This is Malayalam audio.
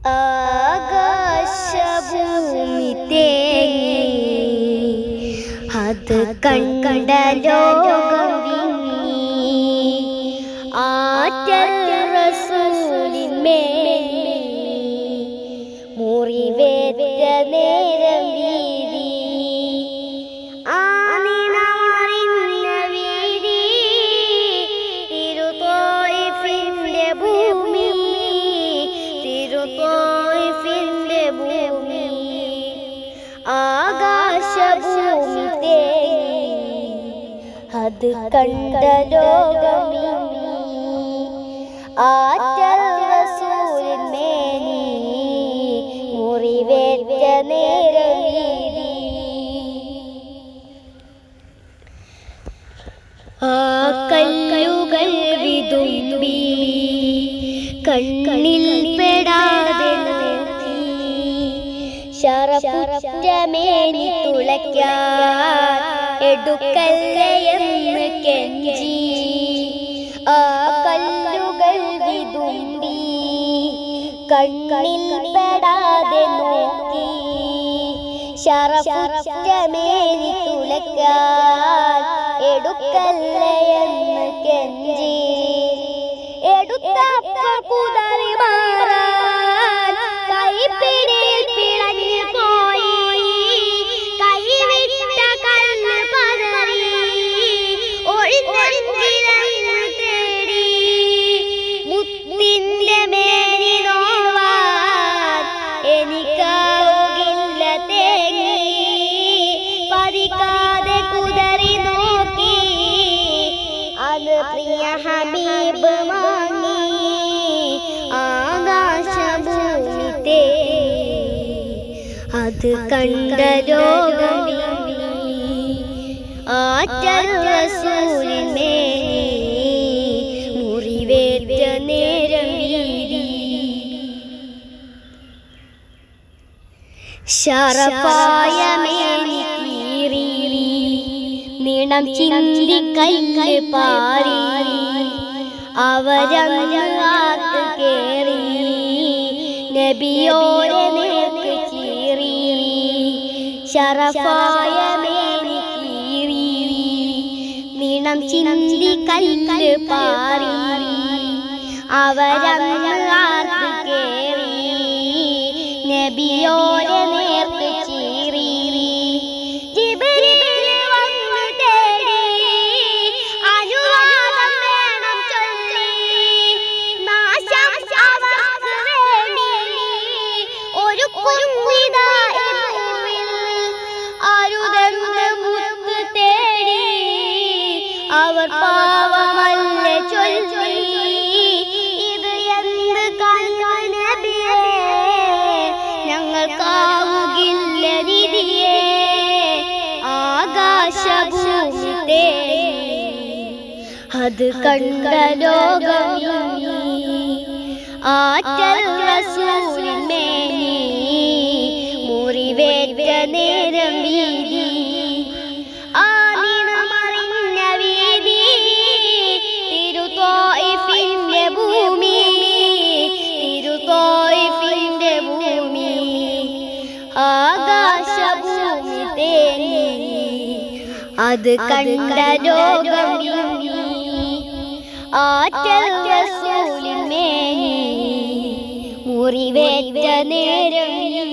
ആകാശഭൂമി തേങ്ങി അത് കണ്ട ലോകം വിങ്ങി ആറ്റൽ റസൂലിന്മേൽ മുറിവേറ്റ നേരം വീതി ആനിനമറിഞ്ഞ വീതി തിരുത്തോയിഫിന്റെ ഭൂമി തിരുത്തോയിഫിന്റെ ഭൂമി ആകാശഭൂമി തേങ്ങി അത് കണ്ട ലോകമിങ്ങി ആറ്റൽ റസൂലിന്മേനി മുറിവേറ്റ നേരം വീതി ആ കല്ലുകൾ വിതുമ്പി കണ്ണിൽ പെടാതെ നോക്കി ശറഫുറ്റമേനി തുളയ്ക്കാൻ എടുക്കല്ലയെന്ന് കെഞ്ചി ആ കല്ലുകൾ വിതുമ്പി കണ്ണിൽ പെടാതെ നോക്കി ശറഫുറ്റമേനി തുളയ്ക്കാൻ എടുക്കല്ലയെന്ന് കെഞ്ചി എടുത്തപ്പോൾ കുതറി മാറാൻ കൈപ്പിടിയിൽ പിടഞ്ഞു പോയി കൈവിട്ട കണ്ണ് പതറി ഒഴിഞ്ഞെങ്കിലെന്ന് തേടി മുത്തിന്റെ മേനി നോവാൻ എനിക്കാവുകില്ല തേങ്ങി പതിക്കാതെ കുതറി നോക്കി അത് പ്രിയ ഹബീബ് വാങ്ങി ആകാശഭൂമി തേടി അത് കണ്ട ലോകം ആറ്റൽ റസൂലിനെ മുറിവേറ്റ നേരം വീതി ശറഫായ മേനി കീറി നിണം ചിന്തി കല്ല് പാറി അവരങ്ങാക്ക് കേറി നബിയോരെ നേർക്ക് ചീറി ശറഫായ മേനി കീറി നിണം ചിന്തി കല്ല് പാറി അവരങ്ങാക്ക് കേറി നബിയോരെ നേർക്ക് ചീറി ജിബ്രീൽ വന്നു തേടി അനുവാദം വേണം ചൊല്ലി നാശം അവർക്ക് വേണ്ടി ഒരു കുഞ്ഞിതാ അരുതെന്ന് മുത്ത് തേടി അവർ പാവമല്ല ചൊല്ലി ഇത് എന്ത് കൽവ നബിയേ ഞങ്ങൾക്കാവുകില്ല നിധിയേ ആകാശഭൂമി തേടി അത് കണ്ട ലോകം ആറ്റൽ റസൂലിന്മേനി മുറിവേറ്റ നേരം വീതി ആനിനമറിഞ്ഞ വീതി തിരുത്തോയിഫിന്റെ ഭൂമി തിരുത്തോയിഫിന്റെ ഭൂമി ആകാശഭൂമി തേങ്ങി അത് കണ്ട ലോകം ആറ്റൽ റസൂലിന്മേനി മുറിവേറ്റ നേരം